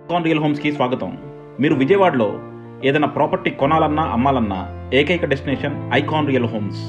కాన్ real హోమ్స్కి స్వాగతం మీరు విజయవాడలో ఏదైనా ప్రాపర్టీ కొనాలన్నా అమ్మాలన్నా ఏకైక డెస్టినేషన్ ఐకాన్ రియల్ హోమ్స్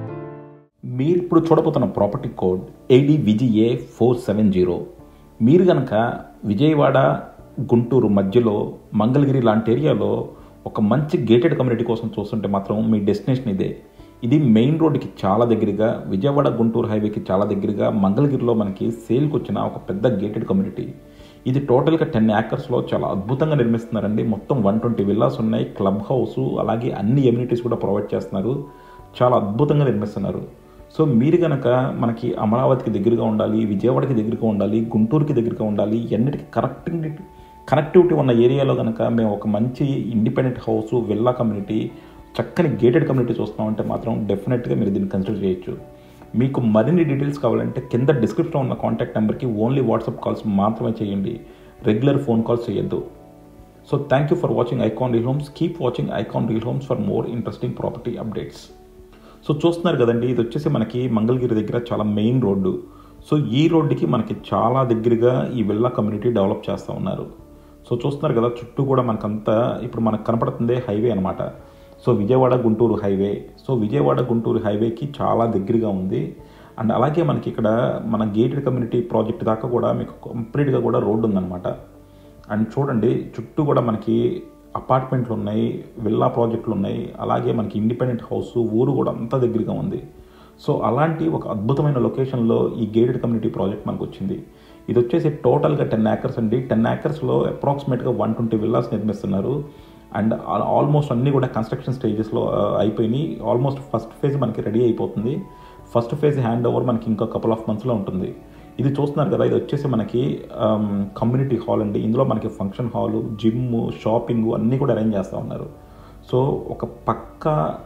మీరు ఇప్పుడు చూడబోతున్న property code AD VGA four seven zero మీరు కనుక విజయవాడ గుంటూరు మధ్యలో మంగళగిరి లాంటి ఏరియాలో ఒక మంచి గేటెడ్ కమ్యూనిటీ కోసం చూస్తుంటే మాత్రం మీ డెస్టినేషన్ ఇదే ఇది మెయిన్ రోడ్డుకి చాలా దగ్గరగా విజయవాడ గుంటూరు హైవేకి చాలా దగ్గరగా మంగళగిరిలో మనకి సేల్కి వచ్చిన ఒక పెద్ద గేటెడ్ కమ్యూనిటీ ఇది టోటల్గా టెన్ ఏకర్స్లో చాలా అద్భుతంగా నిర్మిస్తున్నారండి మొత్తం వన్ ట్వంటీ విల్లాస్ ఉన్నాయి క్లబ్ హౌస్ అలాగే అన్ని ఎమ్యూనిటీస్ కూడా ప్రొవైడ్ చేస్తున్నారు చాలా అద్భుతంగా నిర్మిస్తున్నారు సో మీరు కనుక మనకి అమరావతికి దగ్గరగా ఉండాలి విజయవాడకి దగ్గరగా ఉండాలి గుంటూరుకి దగ్గరగా ఉండాలి ఎన్నిటికి కరెక్టింగ్ కనెక్టివిటీ ఉన్న ఏరియాలో కనుక మేము ఒక మంచి ఇండిపెండెంట్ హౌస్ విల్లా కమ్యూనిటీ చక్కని గేటెడ్ కమ్యూనిటీ చూస్తున్నామంటే మాత్రం డెఫినెట్గా మీరు దీన్ని కన్సిడర్ చేయొచ్చు మీకు మరిన్ని డీటెయిల్స్ కావాలంటే కింద డిస్క్రిప్షన్లో ఉన్న కాంటాక్ట్ నెంబర్కి ఓన్లీ వాట్సాప్ కాల్స్ మాత్రమే చేయండి రెగ్యులర్ ఫోన్ కాల్స్ చేయొద్దు so thank you for watching Icon Real Homes keep watching Icon Real Homes for more interesting property updates so చూస్తున్నారు కదండి ఇది వచ్చేసి మనకి మంగళగిరి దగ్గర చాలా మెయిన్ రోడ్డు సో ఈ రోడ్డుకి మనకి చాలా దగ్గరగా ఈ విల్లా కమ్యూనిటీ డెవలప్ చేస్తూ ఉన్నారు సో చూస్తున్నారు కదా చుట్టూ కూడా మనకంతా ఇప్పుడు మనకు కనపడుతుందే హైవే అనమాట so Vijayawada Guntur highway so Vijayawada Guntur హైవేకి చాలా దగ్గరగా ఉంది అండ్ అలాగే మనకి ఇక్కడ మన గేటెడ్ కమ్యూనిటీ ప్రాజెక్ట్ దాకా కూడా మీకు కంప్లీట్గా కూడా రోడ్డు ఉందన్నమాట అండ్ చూడండి చుట్టూ కూడా మనకి అపార్ట్మెంట్లు ఉన్నాయి విల్లా ప్రాజెక్టులు ఉన్నాయి అలాగే మనకి ఇండిపెండెంట్ హౌస్ ఊరు కూడా అంత దగ్గరగా ఉంది సో అలాంటి ఒక అద్భుతమైన లొకేషన్లో ఈ గేటెడ్ కమ్యూనిటీ ప్రాజెక్ట్ మనకు వచ్చింది ఇది వచ్చేసి టోటల్గా టెన్ ఏకర్స్ అండి టెన్ ఏకర్స్లో అప్రాక్సిమేట్గా వన్ ట్వంటీ విల్లాస్ నిర్మిస్తున్నారు అండ్ ఆల్మోస్ట్ అన్నీ కూడా కన్స్ట్రక్షన్ స్టేజెస్లో అయిపోయినాయి ఆల్మోస్ట్ ఫస్ట్ ఫేజ్ మనకి రెడీ అయిపోతుంది ఫస్ట్ ఫేజ్ హ్యాండ్ ఓవర్ మనకి ఇంకా కపుల్ ఆఫ్ మంత్స్లో ఉంటుంది ఇది చూస్తున్నారు కదా ఇది వచ్చేసి మనకి కమ్యూనిటీ హాల్ అండి ఇందులో మనకి ఫంక్షన్ హాలు జిమ్ షాపింగ్ అన్నీ కూడా అరేంజ్ చేస్తూ ఉన్నారు సో ఒక పక్క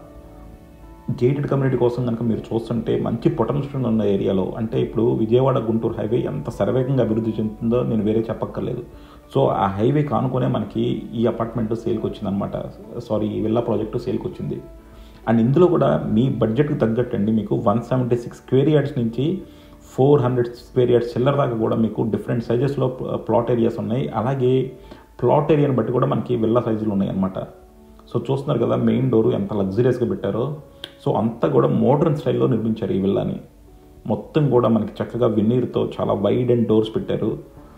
గేటెడ్ కమ్యూనిటీ కోసం కనుక మీరు చూస్తుంటే మంచి పొటెన్షియల్ ఉన్న ఏరియాలో అంటే ఇప్పుడు విజయవాడ గుంటూరు హైవే ఎంత శరవేగంగా అభివృద్ధి చెందుతుందో నేను వేరే చెప్పక్కర్లేదు సో ఆ హైవే కానుకొనే మనకి ఈ అపార్ట్మెంట్ సేల్కి వచ్చిందనమాట సారీ ఈ విల్లా ప్రాజెక్టు సేల్కి వచ్చింది అండ్ ఇందులో కూడా మీ బడ్జెట్కి తగ్గట్టు అండి మీకు one seventy six square yards నుంచి ఫోర్ హండ్రెడ్ స్క్వేర్ యార్డ్స్ చిల్లర దాకా కూడా మీకు డిఫరెంట్ సైజెస్లో ప్లాట్ ఏరియాస్ ఉన్నాయి అలాగే ప్లాట్ ఏరియాని బట్టి కూడా మనకి విల్లా సైజులు ఉన్నాయి అనమాట సో చూస్తున్నారు కదా మెయిన్ డోరు ఎంత లగ్జరియస్గా పెట్టారో సో అంతా కూడా మోడర్న్ స్టైల్లో నిర్మించారు ఈ విల్లాని మొత్తం కూడా మనకి చక్కగా విన్నీర్తో చాలా వైడ్ అండ్ డోర్స్ పెట్టారు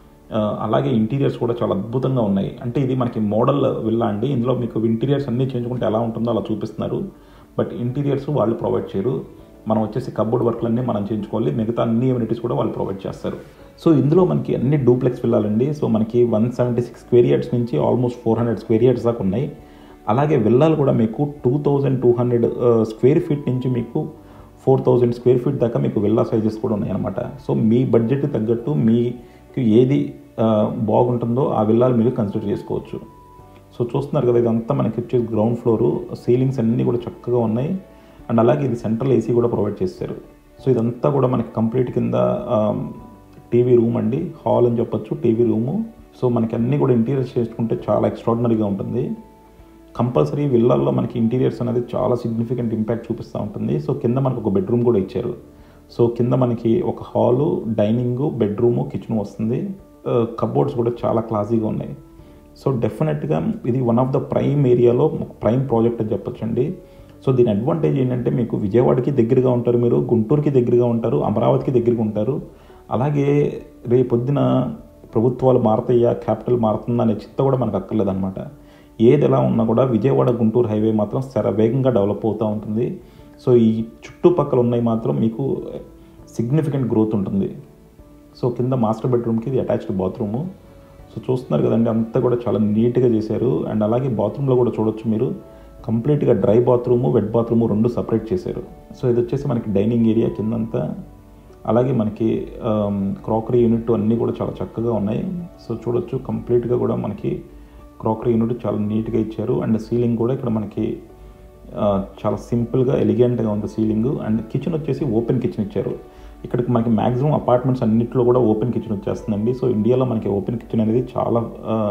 అలాగే ఇంటీరియర్స్ కూడా చాలా అద్భుతంగా ఉన్నాయి అంటే ఇది మనకి మోడల్ విల్లా అండి ఇందులో మీకు ఇంటీరియర్స్ అన్నీ చేయించుకుంటే ఎలా ఉంటుందో అలా చూపిస్తున్నారు బట్ ఇంటీరియర్స్ వాళ్ళు ప్రొవైడ్ చేయరు మనం వచ్చేసి కబోర్డ్ వర్క్లన్నీ మనం చేయించుకోవాలి మిగతా అన్ని ఎమ్యూనిటీస్ కూడా వాళ్ళు ప్రొవైడ్ చేస్తారు సో ఇందులో మనకి అన్ని డూప్లెక్స్ విల్లాలండి సో మనకి one seventy six square yards నుంచి almost four hundred square yards దాకా ఉన్నాయి అలాగే విల్లాలు కూడా మీకు two thousand two hundred square feet నుంచి మీకు ఫోర్ థౌజండ్ స్క్వేర్ ఫీట్ దాకా మీకు విల్లా సైజెస్ కూడా ఉన్నాయన్నమాట సో మీ బడ్జెట్కి తగ్గట్టు మీకు ఏది బాగుంటుందో ఆ విల్లాలు మీరు కన్సిడర్ చేసుకోవచ్చు సో చూస్తున్నారు కదా ఇదంతా మనకి వచ్చేసి గ్రౌండ్ ఫ్లోరు సీలింగ్స్ అన్నీ కూడా చక్కగా ఉన్నాయి అండ్ అలాగే ఇది సెంట్రల్ ఏసీ కూడా ప్రొవైడ్ చేశారు సో ఇదంతా కూడా మనకి కంప్లీట్ కింద టీవీ రూమ్ అండి హాల్ అని చెప్పొచ్చు టీవీ రూము సో మనకి అన్నీ కూడా ఇంటీరియర్స్ చేసుకుంటే చాలా ఎక్స్ట్రాడినరీగా ఉంటుంది కంపల్సరీ విల్లాల్లో మనకి ఇంటీరియర్స్ అనేది చాలా సిగ్నిఫికెంట్ ఇంపాక్ట్ చూపిస్తూ ఉంటుంది సో కింద మనకు ఒక బెడ్రూమ్ కూడా ఇచ్చారు సో కింద మనకి ఒక హాలు డైనింగ్ బెడ్రూము కిచెన్ వస్తుంది కబోర్డ్స్ కూడా చాలా క్లాసీగా ఉన్నాయి సో డెఫినెట్గా ఇది వన్ ఆఫ్ ద ప్రైమ్ ఏరియాలో ప్రైమ్ ప్రాజెక్ట్ అని చెప్పొచ్చండి సో దీని అడ్వాంటేజ్ ఏంటంటే మీకు విజయవాడకి దగ్గరగా ఉంటారు మీరు గుంటూరుకి దగ్గరగా ఉంటారు అమరావతికి దగ్గరగా ఉంటారు అలాగే రేపొద్దున ప్రభుత్వాలు మారతాయా క్యాపిటల్ మారుతుందా అనే చిత్త కూడా మనకు అక్కర్లేదన్నమాట ఏది ఎలా ఉన్నా కూడా విజయవాడ గుంటూరు హైవే మాత్రం సర వేగంగా డెవలప్ అవుతూ ఉంటుంది సో ఈ చుట్టుపక్కల ఉన్నాయి మాత్రం మీకు సిగ్నిఫికెంట్ గ్రోత్ ఉంటుంది సో కింద మాస్టర్ బెడ్రూమ్కి ఇది అటాచ్డ్ బాత్రూము సో చూస్తున్నారు కదండి అంతా కూడా చాలా నీట్గా చేశారు అండ్ అలాగే బాత్రూంలో కూడా చూడొచ్చు మీరు కంప్లీట్గా డ్రై బాత్రూము వెట్ బాత్రూము రెండు సపరేట్ చేశారు సో ఇది వచ్చేసి మనకి డైనింగ్ ఏరియా కిందంతా అలాగే మనకి క్రాకరీ యూనిట్ అన్నీ కూడా చాలా చక్కగా ఉన్నాయి సో చూడొచ్చు కంప్లీట్గా కూడా మనకి క్రాకరీ యూనిట్ చాలా నీట్గా ఇచ్చారు అండ్ సీలింగ్ కూడా ఇక్కడ మనకి చాలా సింపుల్గా ఎలిగెంట్గా ఉంది సీలింగ్ అండ్ కిచెన్ వచ్చేసి ఓపెన్ కిచెన్ ఇచ్చారు ఇక్కడికి మనకి మ్యాక్సిమం అపార్ట్మెంట్స్ అన్నింటిలో కూడా ఓపెన్ కిచెన్ వచ్చేస్తుందండి సో ఇండియాలో మనకి ఓపెన్ కిచెన్ అనేది చాలా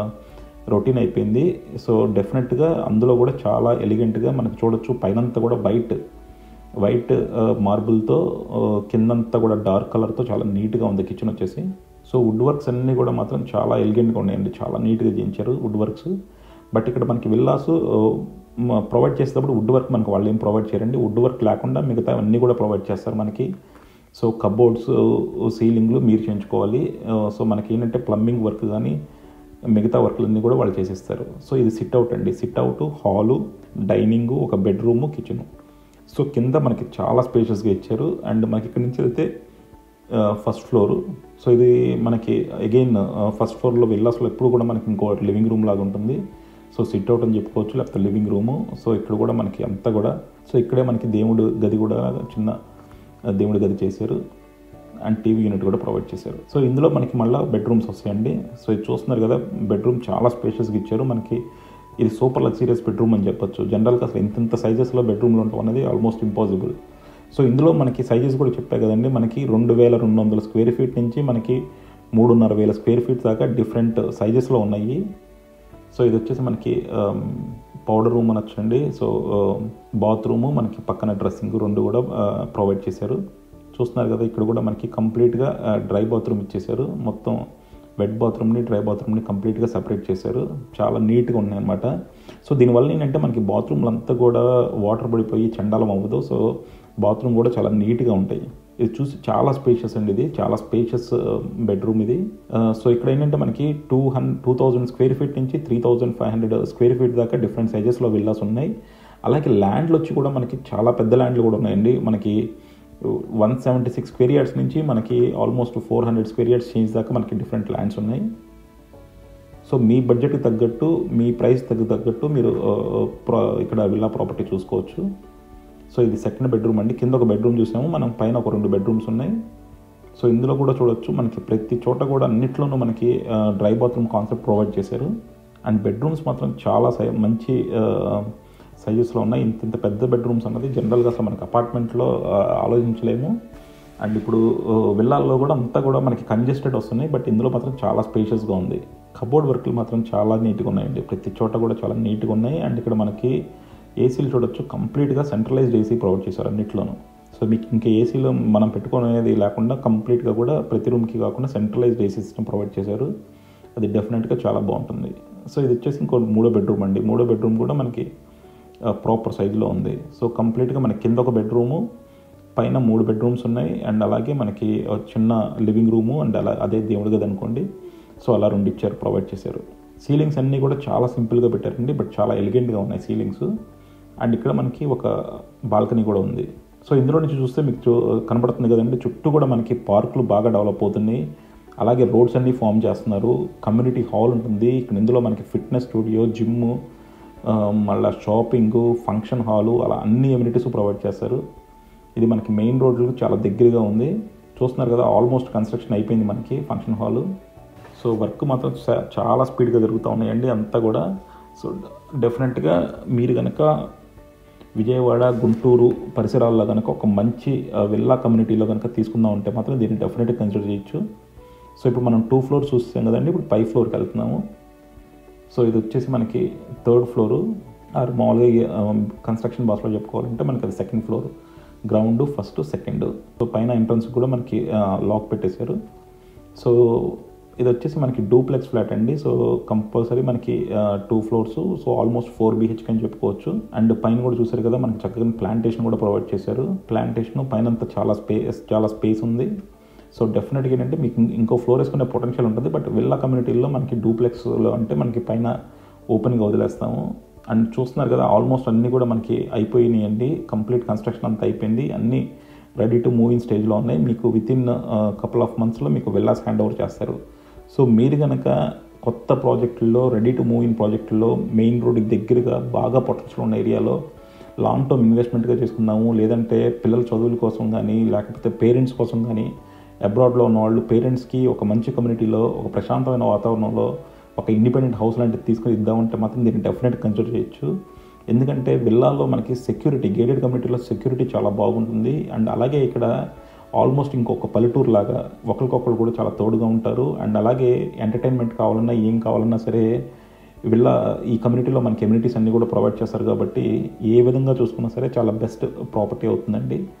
రొటీన్ అయిపోయింది సో డెఫినెట్గా అందులో కూడా చాలా ఎలిగెంట్గా మనకి చూడొచ్చు పైనంతా కూడా వైట్ వైట్ మార్బుల్తో కిందంతా కూడా డార్క్ కలర్తో చాలా నీట్గా ఉంది కిచెన్ వచ్చేసి సో వుడ్ వర్క్స్ అన్నీ కూడా మాత్రం చాలా ఎలిగెంట్గా ఉన్నాయండి చాలా నీట్గా చేయించారు వుడ్ వర్క్స్ బట్ ఇక్కడ మనకి విల్లాస్ ప్రొవైడ్ చేసేటప్పుడు వుడ్ వర్క్ మనకు వాళ్ళు ఏం ప్రొవైడ్ చేయరండి వుడ్ వర్క్ లేకుండా మిగతా అన్నీ కూడా ప్రొవైడ్ చేస్తారు మనకి సో కబోర్డ్స్ సీలింగ్లు మీరు చేయించుకోవాలి సో మనకి ఏంటంటే ప్లంబింగ్ వర్క్ కానీ మిగతా వర్క్లన్నీ కూడా వాళ్ళు చేసేస్తారు సో ఇది సిట్ అవుట్ అండి సిట్ అవుట్ హాలు డైనింగ్ ఒక బెడ్రూము కిచెను సో కింద మనకి చాలా స్పేషియస్గా ఇచ్చారు అండ్ మనకి ఇక్కడి నుంచి వెళ్తే ఫస్ట్ ఫ్లోర్ సో ఇది మనకి అగైన్ ఫస్ట్ ఫ్లోర్లో విల్లాస్లో ఎప్పుడు కూడా మనకి ఇంకో లివింగ్ రూమ్ లాగా ఉంటుంది సో సిట్ అవుట్ అని చెప్పుకోవచ్చు లేకపోతే లివింగ్ రూము సో ఇక్కడ కూడా మనకి అంతా కూడా సో ఇక్కడే మనకి దేవుడు గది కూడా చిన్న దేవుడి గది చేశారు అండ్ టీవీ యూనిట్ కూడా ప్రొవైడ్ చేశారు సో ఇందులో మనకి మళ్ళీ బెడ్రూమ్స్ వస్తాయండి సో ఇది చూస్తున్నారు కదా బెడ్రూమ్ చాలా స్పేషియస్గా ఇచ్చారు మనకి ఇది సూపర్ లగ్జరియస్ బెడ్రూమ్ అని చెప్పొచ్చు జనరల్గా అసలు ఇంత ఇంత సైజెస్లో బెడ్రూమ్లు ఉండటం అనేది ఆల్మోస్ట్ ఇంపాసిబుల్ సో ఇందులో మనకి సైజెస్ కూడా చెప్పా కదండి మనకి రెండు వేల రెండు వందల స్క్వేర్ ఫీట్ నుంచి మనకి మూడున్నర వేల స్క్వేర్ ఫీట్ దాకా డిఫరెంట్ సైజెస్లో ఉన్నాయి సో ఇది వచ్చేసి మనకి పౌడర్ రూమ్ అనొచ్చండి సో బాత్రూము మనకి పక్కన డ్రెస్సింగ్ రెండు కూడా ప్రొవైడ్ చేశారు చూస్తున్నారు కదా ఇక్కడ కూడా మనకి కంప్లీట్గా డ్రై బాత్రూమ్ ఇచ్చేసారు మొత్తం వెట్ బాత్రూమ్ని డ్రై బాత్రూమ్ని కంప్లీట్గా సపరేట్ చేశారు చాలా నీట్గా ఉన్నాయి అనమాట సో దీనివల్ల ఏంటంటే మనకి బాత్రూమ్లు అంతా కూడా వాటర్ పడిపోయి చండాలం అవ్వదు సో బాత్రూమ్ కూడా చాలా నీట్గా ఉంటాయి ఇది చూసి చాలా స్పేషియస్ అండి ఇది చాలా స్పేషియస్ బెడ్రూమ్ ఇది సో ఇక్కడ ఏంటంటే మనకి two hundred two thousand square feet నుంచి three thousand five hundred square feet దాకా డిఫరెంట్ సైజెస్లో విల్లాస్ ఉన్నాయి అలాగే ల్యాండ్లు వచ్చి కూడా మనకి చాలా పెద్ద ల్యాండ్లు కూడా ఉన్నాయండి మనకి one seventy six square yards నుంచి మనకి almost four hundred square yards change దాకా మనకి డిఫరెంట్ ల్యాండ్స్ ఉన్నాయి సో మీ బడ్జెట్కి తగ్గట్టు మీ ప్రైస్ తగ్గ తగ్గట్టు మీరు ఇక్కడ విల్లా ప్రాపర్టీ చూసుకోవచ్చు సో ఇది సెకండ్ బెడ్రూమ్ అండి కింద ఒక బెడ్రూమ్ చూసాము మనం పైన ఒక రెండు బెడ్రూమ్స్ ఉన్నాయి సో ఇందులో కూడా చూడొచ్చు మనకి ప్రతి చోట కూడా అన్నిట్లోనూ మనకి డ్రై బాత్రూమ్ కాన్సెప్ట్ ప్రొవైడ్ చేశారు అండ్ బెడ్రూమ్స్ మాత్రం చాలా సై మంచి సైజెస్లో ఉన్నాయి ఇంత ఇంత పెద్ద బెడ్రూమ్స్ అన్నది జనరల్గా అసలు మనకి అపార్ట్మెంట్లో ఆలోచించలేము అండ్ ఇప్పుడు విల్లాల్లో కూడా అంతా కూడా మనకి కంజెస్టెడ్ వస్తున్నాయి బట్ ఇందులో మాత్రం చాలా స్పేషియస్గా ఉంది కబోర్డ్ వర్క్లు మాత్రం చాలా నీట్గా ఉన్నాయండి ప్రతి చోట కూడా చాలా నీట్గా ఉన్నాయి అండ్ ఇక్కడ మనకి ఏసీలు చూడొచ్చు కంప్లీట్గా సెంట్రలైజ్డ్ ఏసీ ప్రొవైడ్ చేశారు అన్నిట్లోనూ సో మీకు ఇంకా ఏసీలో మనం పెట్టుకునేది లేకుండా కంప్లీట్గా కూడా ప్రతి రూమ్కి కాకుండా సెంట్రలైజ్డ్ ఏసీ సిస్టమ్ ప్రొవైడ్ చేశారు అది డెఫినెట్గా చాలా బాగుంటుంది సో ఇది వచ్చేసి ఇంకో మూడో బెడ్రూమ్ అండి మూడో బెడ్రూమ్ కూడా మనకి ప్రాపర్ సైజులో ఉంది సో కంప్లీట్గా మనకి కింద ఒక బెడ్రూము పైన మూడు బెడ్రూమ్స్ ఉన్నాయి అండ్ అలాగే మనకి చిన్న లివింగ్ రూము అండ్ అలా అదే దేవుడి గది అనుకోండి సో అలా రెండు ఇచ్చారు ప్రొవైడ్ చేశారు సీలింగ్స్ అన్నీ కూడా చాలా సింపుల్గా పెట్టారండి బట్ చాలా ఎలిగెంట్గా ఉన్నాయి సీలింగ్స్ అండ్ ఇక్కడ మనకి ఒక బాల్కనీ కూడా ఉంది సో ఇందులో నుంచి చూస్తే మీకు చూ కనబడుతుంది కదండి చుట్టూ కూడా మనకి పార్కులు బాగా డెవలప్ అవుతున్నాయి అలాగే రోడ్స్ అన్నీ ఫామ్ చేస్తున్నారు కమ్యూనిటీ హాల్ ఉంటుంది ఇక్కడ ఇందులో మనకి ఫిట్నెస్ స్టూడియో జిమ్ మళ్ళీ షాపింగ్ ఫంక్షన్ హాలు అలా అన్ని ఎమ్యూనిటీస్ ప్రొవైడ్ చేస్తారు ఇది మనకి మెయిన్ రోడ్లకు చాలా దగ్గరగా ఉంది చూస్తున్నారు కదా ఆల్మోస్ట్ కన్స్ట్రక్షన్ అయిపోయింది మనకి ఫంక్షన్ హాలు సో వర్క్ మాత్రం చాలా స్పీడ్గా జరుగుతూ ఉన్నాయండి అంతా కూడా సో డెఫినెట్గా మీరు కనుక విజయవాడ గుంటూరు పరిసరాల్లో కనుక ఒక మంచి విల్లా కమ్యూనిటీలో కనుక తీసుకుందాం ఉంటే మాత్రం దీన్ని డెఫినెట్గా కన్సిడర్ చేయొచ్చు సో ఇప్పుడు మనం టూ ఫ్లోర్స్ చూస్తాం కదండి ఇప్పుడు పై ఫ్లోర్కి వెళ్తున్నాము సో ఇది వచ్చేసి మనకి థర్డ్ ఫ్లోరు ఆర్ మామూలుగా కన్స్ట్రక్షన్ బాస్లో చెప్పుకోవాలంటే మనకి అది second floor ground first second so పైన ఎంట్రన్స్ కూడా మనకి లాక్ పెట్టేశారు సో ఇది వచ్చేసి మనకి డూప్లెక్స్ ఫ్లాట్ అండి సో కంపల్సరీ మనకి two floors so almost four BHK అని చెప్పుకోవచ్చు అండ్ పైన కూడా చూసారు కదా మనకి చక్కగా ప్లాంటేషన్ కూడా ప్రొవైడ్ చేశారు ప్లాంటేషన్ పైన అంతా చాలా స్పేస్ చాలా స్పేస్ ఉంది సో డెఫినెట్గా ఏంటంటే మీకు ఇంకో ఫ్లోర్ వేసుకునే పొటెన్షియల్ ఉంటుంది బట్ విల్లా కమ్యూనిటీలో మనకి డూప్లెక్స్లో అంటే మనకి పైన ఓపెన్గా వదిలేస్తాము అండ్ చూస్తున్నారు కదా ఆల్మోస్ట్ అన్నీ కూడా మనకి అయిపోయినాయి అండి కంప్లీట్ కన్స్ట్రక్షన్ అంతా అయిపోయింది అన్నీ రెడీ టు మూవ్ ఇన్ స్టేజ్లో ఉన్నాయి మీకు విత్ ఇన్ కపుల్ ఆఫ్ మంత్స్లో మీకు విల్లాస్ హ్యాండ్ ఓవర్ చేస్తారు సో మీరు కనుక కొత్త ప్రాజెక్టుల్లో రెడీ టు మూవ్ ఇన్ ప్రాజెక్టుల్లో మెయిన్ రోడ్కి దగ్గరగా బాగా పొటెన్షియల్ ఉన్న ఏరియాలో లాంగ్ టర్మ్ ఇన్వెస్ట్మెంట్గా చేసుకుందాము లేదంటే పిల్లల చదువుల కోసం కానీ లేకపోతే పేరెంట్స్ కోసం కానీ అబ్రాడ్లో ఉన్న వాళ్ళు పేరెంట్స్కి ఒక మంచి కమ్యూనిటీలో ఒక ప్రశాంతమైన వాతావరణంలో ఒక ఇండిపెండెంట్ హౌస్ లాంటిది తీసుకొని ఇద్దామంటే మాత్రం దీన్ని డెఫినెట్ కన్సిడర్ చేయొచ్చు ఎందుకంటే విల్లాలో మనకి సెక్యూరిటీ గేటెడ్ కమ్యూనిటీలో సెక్యూరిటీ చాలా బాగుంటుంది అండ్ అలాగే ఇక్కడ ఆల్మోస్ట్ ఇంకొక పల్లెటూరు లాగా ఒకరికొకరు కూడా చాలా తోడుగా ఉంటారు అండ్ అలాగే ఎంటర్టైన్మెంట్ కావాలన్నా ఏం కావాలన్నా సరే వీళ్ళ ఈ కమ్యూనిటీలో మనకి కమ్యూనిటీస్ అన్నీ కూడా ప్రొవైడ్ చేస్తారు కాబట్టి ఏ విధంగా చూసుకున్నా సరే చాలా బెస్ట్ ప్రాపర్టీ అవుతుందండి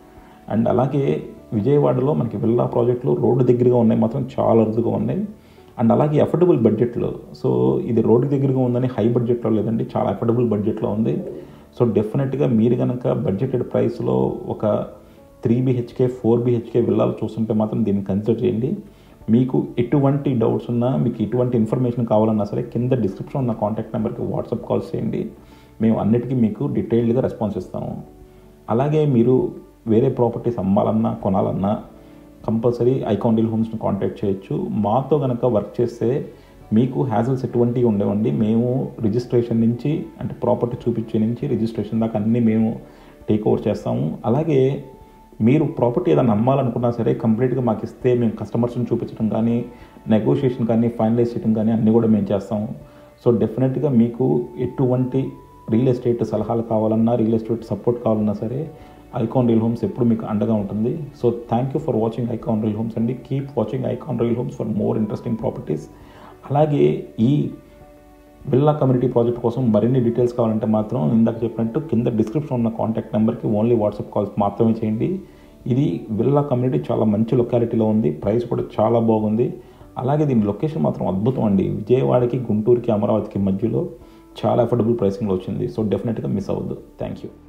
అండ్ అలాగే విజయవాడలో మనకి విల్లా ప్రాజెక్టులు రోడ్డు దగ్గరగా ఉన్నాయి మాత్రం చాలా అరుదుగా ఉన్నాయి అండ్ అలాగే అఫోర్డబుల్ బడ్జెట్లో సో ఇది రోడ్డు దగ్గరగా ఉందని హై బడ్జెట్లో లేదండి చాలా అఫోర్డబుల్ బడ్జెట్లో ఉంది సో డెఫినెట్గా మీరు కనుక బడ్జెటెడ్ ప్రైస్లో ఒక త్రీ బీహెచ్కే ఫోర్ బీహెచ్కే విల్లాలు చూస్తుంటే మాత్రం దీన్ని కన్సిడర్ చేయండి మీకు ఎటువంటి డౌట్స్ ఉన్నా మీకు ఎటువంటి ఇన్ఫర్మేషన్ కావాలన్నా సరే కింద డిస్క్రిప్షన్ ఉన్న కాంటాక్ట్ నెంబర్కి వాట్సాప్ కాల్స్ చేయండి మేము అన్నిటికీ మీకు డీటెయిల్డ్గా రెస్పాన్స్ ఇస్తాము అలాగే మీరు వేరే ప్రాపర్టీస్ అమ్మాలన్నా కొనాలన్నా కంపల్సరీ ఐకాన్ డీల్ హోమ్స్ని కాంటాక్ట్ చేయొచ్చు మాతో కనుక వర్క్ చేస్తే మీకు హ్యాజల్స్ ఎటువంటివి ఉండేవండి మేము రిజిస్ట్రేషన్ నుంచి అంటే ప్రాపర్టీ చూపించే నుంచి రిజిస్ట్రేషన్ దాకా అన్నీ మేము టేక్ ఓవర్ చేస్తాము అలాగే మీరు ప్రాపర్టీ ఏదైనా అమ్మాలనుకున్నా సరే కంప్లీట్గా మాకు ఇస్తే మేము కస్టమర్స్ని చూపించడం కానీ నెగోషియేషన్ కానీ ఫైనలైజ్ చేయడం కానీ అన్నీ కూడా మేము చేస్తాము సో డెఫినెట్గా మీకు ఎటువంటి రియల్ ఎస్టేట్ సలహాలు కావాలన్నా రియల్ ఎస్టేట్ సపోర్ట్ కావాలన్నా సరే ఐకాన్ రియల్ హోమ్స్ ఎప్పుడు మీకు అండగా ఉంటుంది so thank you for watching Icon Real Homes అండి keep watching Icon Real Homes for more interesting properties అలాగే ఈ బిల్లా కమ్యూనిటీ ప్రాజెక్ట్ కోసం మరిన్ని డీటెయిల్స్ కావాలంటే మాత్రం ఇందాక చెప్పినట్టు కింద డిస్క్రిప్షన్ ఉన్న కాంటాక్ట్ నెంబర్కి ఓన్లీ వాట్సాప్ కాల్స్ మాత్రమే చేయండి ఇది బిల్లా కమ్యూనిటీ చాలా మంచి లొకాలిటీలో ఉంది ప్రైస్ కూడా చాలా బాగుంది అలాగే దీని లొకేషన్ మాత్రం అద్భుతం అండి విజయవాడకి గుంటూరుకి అమరావతికి మధ్యలో చాలా అఫోర్డబుల్ ప్రైసింగ్లో వచ్చింది సో డెఫినెట్గా మిస్ అవ్వద్దు థ్యాంక్ యూ